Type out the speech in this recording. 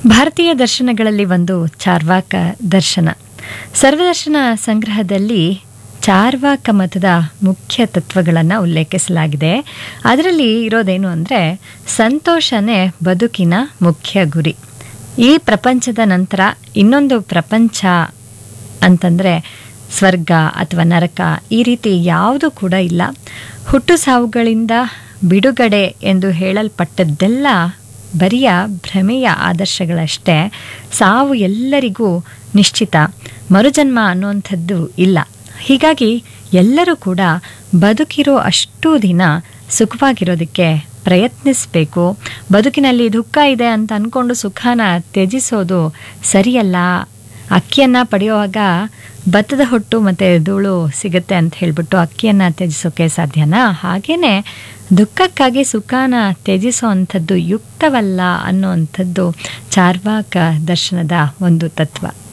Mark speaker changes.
Speaker 1: ಭಾರತೀಯ ದರ್ಶನಗಳಲ್ಲಿ ಒಂದು ಚಾರ್ವಾಕ ದರ್ಶನ ಸರ್ವದರ್ಶನ ಸಂಗ್ರಹದಲ್ಲಿ ಚಾರ್ವಾಕ ಮತದ ಮುಖ್ಯ ತತ್ವಗಳನ್ನು ಉಲ್ಲೇಖಿಸಲಾಗಿದೆ ಅದರಲ್ಲಿ ಇರೋದೇನು ಅಂದರೆ ಸಂತೋಷನೇ ಬದುಕಿನ ಮುಖ್ಯ ಗುರಿ ಈ ಪ್ರಪಂಚದ ನಂತರ ಇನ್ನೊಂದು ಪ್ರಪಂಚ ಅಂತಂದರೆ ಸ್ವರ್ಗ ಅಥವಾ ನರಕ ಈ ರೀತಿ ಯಾವುದೂ ಕೂಡ ಇಲ್ಲ ಹುಟ್ಟು ಸಾವುಗಳಿಂದ ಬಿಡುಗಡೆ ಎಂದು ಹೇಳಲ್ಪಟ್ಟದ್ದೆಲ್ಲ ಬರಿಯ ಭ್ರಮೆಯ ಆದರ್ಶಗಳಷ್ಟೇ ಸಾವು ಎಲ್ಲರಿಗೂ ನಿಶ್ಚಿತ ಮರುಜನ್ಮ ಅನ್ನುವಂಥದ್ದು ಇಲ್ಲ ಹೀಗಾಗಿ ಎಲ್ಲರೂ ಕೂಡ ಬದುಕಿರೋ ಅಷ್ಟು ದಿನ ಸುಖವಾಗಿರೋದಕ್ಕೆ ಪ್ರಯತ್ನಿಸಬೇಕು ಬದುಕಿನಲ್ಲಿ ದುಃಖ ಇದೆ ಅಂತ ಅಂದ್ಕೊಂಡು ಸುಖನ ತ್ಯಜಿಸೋದು ಸರಿಯಲ್ಲ ಅಕ್ಕಿಯನ್ನು ಪಡೆಯುವಾಗ ಭತ್ತದ ಹೊಟ್ಟು ಮತ್ತು ಧೂಳು ಸಿಗುತ್ತೆ ಅಂತ ಹೇಳಿಬಿಟ್ಟು ಅಕ್ಕಿಯನ್ನು ತ್ಯಜಿಸೋಕೆ ಸಾಧ್ಯನಾ ಹಾಗೆಯೇ ದುಃಖಕ್ಕಾಗಿ ಸುಖನ ತ್ಯಜಿಸೋ ಅಂಥದ್ದು ಯುಕ್ತವಲ್ಲ ಅನ್ನುವಂಥದ್ದು ಚಾರ್ವಾಕ ದರ್ಶನದ ಒಂದು ತತ್ವ